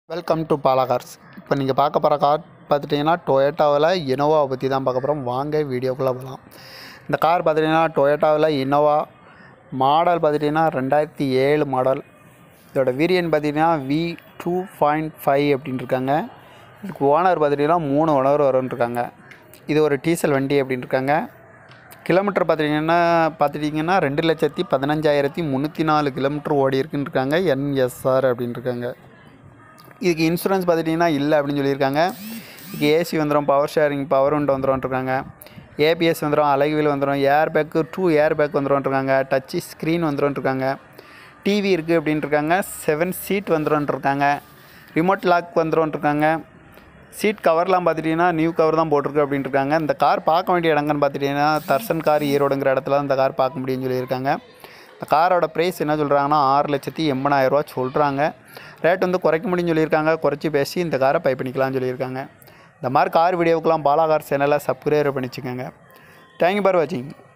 welcome to Bala cars இப்போ நீங்கள் பார்க்க போகிற கார் பார்த்துட்டிங்கன்னா டொயோட்டாவில் இனோவாவை பற்றி தான் பார்க்க போகிறோம் வாங்க வீடியோக்குள்ளே போகலாம் இந்த கார் பார்த்துட்டிங்கன்னா டொயோட்டாவில் இனோவா மாடல் பார்த்துட்டிங்கன்னா ரெண்டாயிரத்தி ஏழு மாடல் இதோட வேரியன்ட் பார்த்திங்கன்னா வி டூ பாயிண்ட் ஃபைவ் அப்படின்னு இருக்காங்க இதுக்கு ஓனர் பார்த்துட்டிங்கன்னா மூணு ஓனர் வரும்னு இருக்காங்க இது ஒரு டீசல் வண்டி அப்படின்னு இருக்காங்க கிலோமீட்டர் பார்த்துட்டிங்கன்னா பார்த்துட்டிங்கன்னா ரெண்டு லட்சத்தி பதினஞ்சாயிரத்தி முந்நூற்றி நாலு கிலோமீட்டர் ஓடி இருக்குன்னு இருக்காங்க என்எஸ்ஆர் அப்படின்னு இருக்காங்க இதுக்கு இன்சூரன்ஸ் பார்த்துட்டிங்கன்னா இல்லை அப்படின்னு சொல்லியிருக்காங்க இதுக்கு ஏசி வந்துடும் பவர் ஷேரிங் பவர் உண்டு வந்துடும்ன்ட்ருக்காங்க ஏபிஎஸ் வந்துடும் அலைவில் வந்துடும் air bag two air bag வந்துடும்ன்ட்ருக்காங்க டச்சு ஸ்க்ரீன் வந்துடும்ன்ட்ருக்காங்க டிவி இருக்குது அப்படின்ட்டுருக்காங்க செவன் சீட் வந்துடும்ன்ட்ருக்காங்க ரிமோட் லாக் வந்துடும்ன்ட்ருக்காங்க சீட் கவர்லாம் பார்த்துட்டிங்கன்னா நியூ கவர் தான் போட்டிருக்கு அப்படின்ட்டு இருக்காங்க இந்த கார் பார்க்க வேண்டிய இடங்கன்னு பார்த்துட்டிங்கன்னா தர்சன் கார் ஈரோடுங்கிற இடத்துல தான் இந்த கார் பார்க்க முடியும்னு சொல்லியிருக்காங்க இந்த காரோட ப்ரைஸ் என்ன சொல்கிறாங்கன்னா ஆறு லட்சத்தி எண்பதாயிரரூவா சொல்கிறாங்க ரேட் வந்து குறைக்க முடியும்னு சொல்லியிருக்காங்க குறைச்சி பேசி இந்த காரை பை பண்ணிக்கலாம்னு சொல்லியிருக்காங்க இந்த மாதிரி கார் வீடியோவுக்கெலாம் பாலா கார் சேனலை சப்ஸ்கிரைப் பண்ணிச்சுக்கோங்க தேங்க்யூ பார் வாட்சிங்